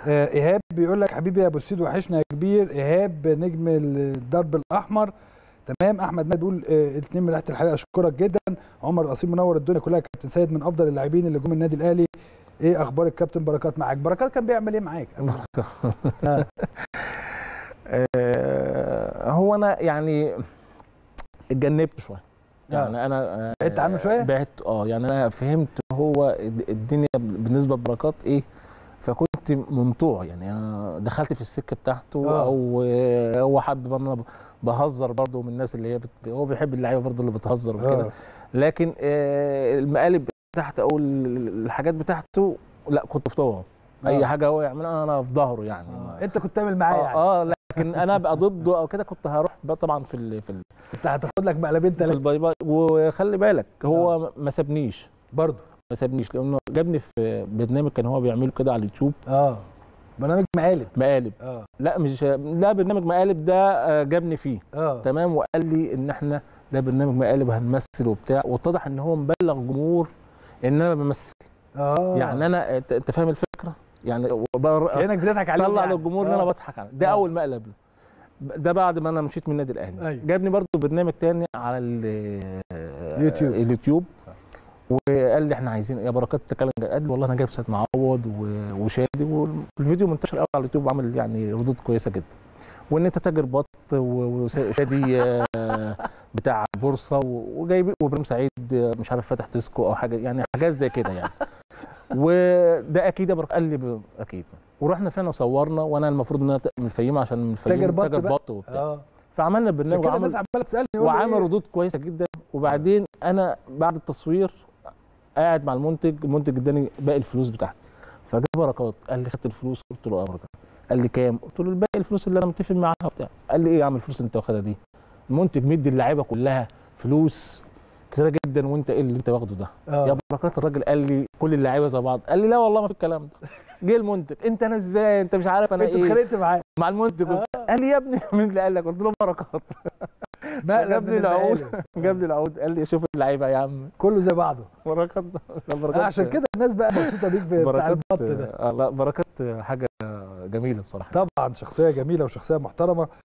آه، ايهاب بيقول لك حبيبي يا ابو السيد وحشنا يا كبير ايهاب نجم الدرب الاحمر تمام احمد مال بيقول آه، اتنين من ريحه الحقيقه اشكرك جدا عمر اصيل منور الدنيا كلها كابتن سيد من افضل اللاعبين اللي جم النادي الاهلي ايه اخبار الكابتن بركات معاك بركات كان بيعمل ايه معاك آه. آه، هو انا يعني اتجنبت شويه آه. يعني انا آه، بعدت عنه شوية؟ بعدت اه يعني انا فهمت هو الد- الدنيا بالنسبه لبركات ايه فكنت ممتوع يعني انا دخلت في السكه بتاعته آه. او آه، هو حب برضه انا بهزر برضه من الناس اللي هي بت... هو بيحب اللعيبه برضه اللي بتهزر وكده آه. لكن آه، المقالب بتاعته او ال- الحاجات بتاعته لا كنت في طوعه آه. اي حاجه هو يعملها انا في ظهره يعني آه. انت كنت تعمل معاه يعني اه, آه لكن انا ابقى ضده او كده كنت هروح بقى طبعا في ال... في, ال... انت هتاخد لك مقلبين في ثلاثه الباي باي وخلي بالك هو ما سابنيش برضه ما سابنيش لانه جابني في برنامج كان هو بيعمله كده على اليوتيوب اه برنامج مقالب مقالب اه لا مش لا برنامج مقالب ده آه، جابني فيه اه تمام وقال لي ان احنا ده برنامج مقالب هنمثل وبتاع واتضح ان هو مبلغ جمهور ان انا بمثل اه يعني انا انت أنت فاهم الفكره يعني وبر- كانك بتضحك عليه طلع للجمهور ان انا بضحك عليه ده آه. اول مقلب له. ده بعد ما انا مشيت من النادي الاهلي أيوة. جابني برضو برنامج تاني على ال- اليوتيوب. اليوتيوب وقال لي احنا عايزين يا بركات تتكلم قال لي والله انا جايب سيد معوض و- وشادي والفيديو منتشر قوي على اليوتيوب وعمل يعني ردود كويسه جدا وان انت تاجر بط و- وشادي آه، بتاع بورصه و- وجايب وابراهيم سعيد آه، مش عارف فاتح تسكو او حاجه يعني حاجات زي كده يعني وده اكيد يا بركات قال لي ب- اكيد ورحنا فعلا صورنا وانا المفروض ان انا من الفيوم عشان من الفيوم تاجر بط تاجر بقى. بط وبتاع اه فعملنا عشان البرنامج كده وعمل الناس عماله تسالني يقول لي وعمل إيه؟ ردود كويسه جدا وبعدين انا بعد التصوير قاعد مع المنتج المنتج اداني باقي الفلوس بتاعتي فجاب بركات قال لي خدت الفلوس قلت له اه بركات قال لي كام قلت له الباقي الفلوس اللي انا متفق معاها وبتاع قال لي ايه يا عم الفلوس اللي انت واخدها دي المنتج مدي اللعيبه كلها فلوس كتيره جدا وانت ايه اللي انت واخده ده آه. يا بركات الراجل قال لي كل اللعيبه زي بعض قال لي لا والله ما في الكلام ده جه المنتج انت انا ازاي انت مش عارف انا انت ايه اتخانقت معاه مع المنتج آه. قال لي يا ابني مين اللي قال لك قلت له بركات مقلب جاب من لي العود المقالب. جاب لي العود قال لي شوف اللعيبه يا عم كله زي بعضه بركات لا، بركات آه، عشان كده الناس بقى مبسوطه بيك في بتاع بركات البط ده آه، لا بركات حاجه جميله بصراحه طبعا شخصيه جميله وشخصيه محترمه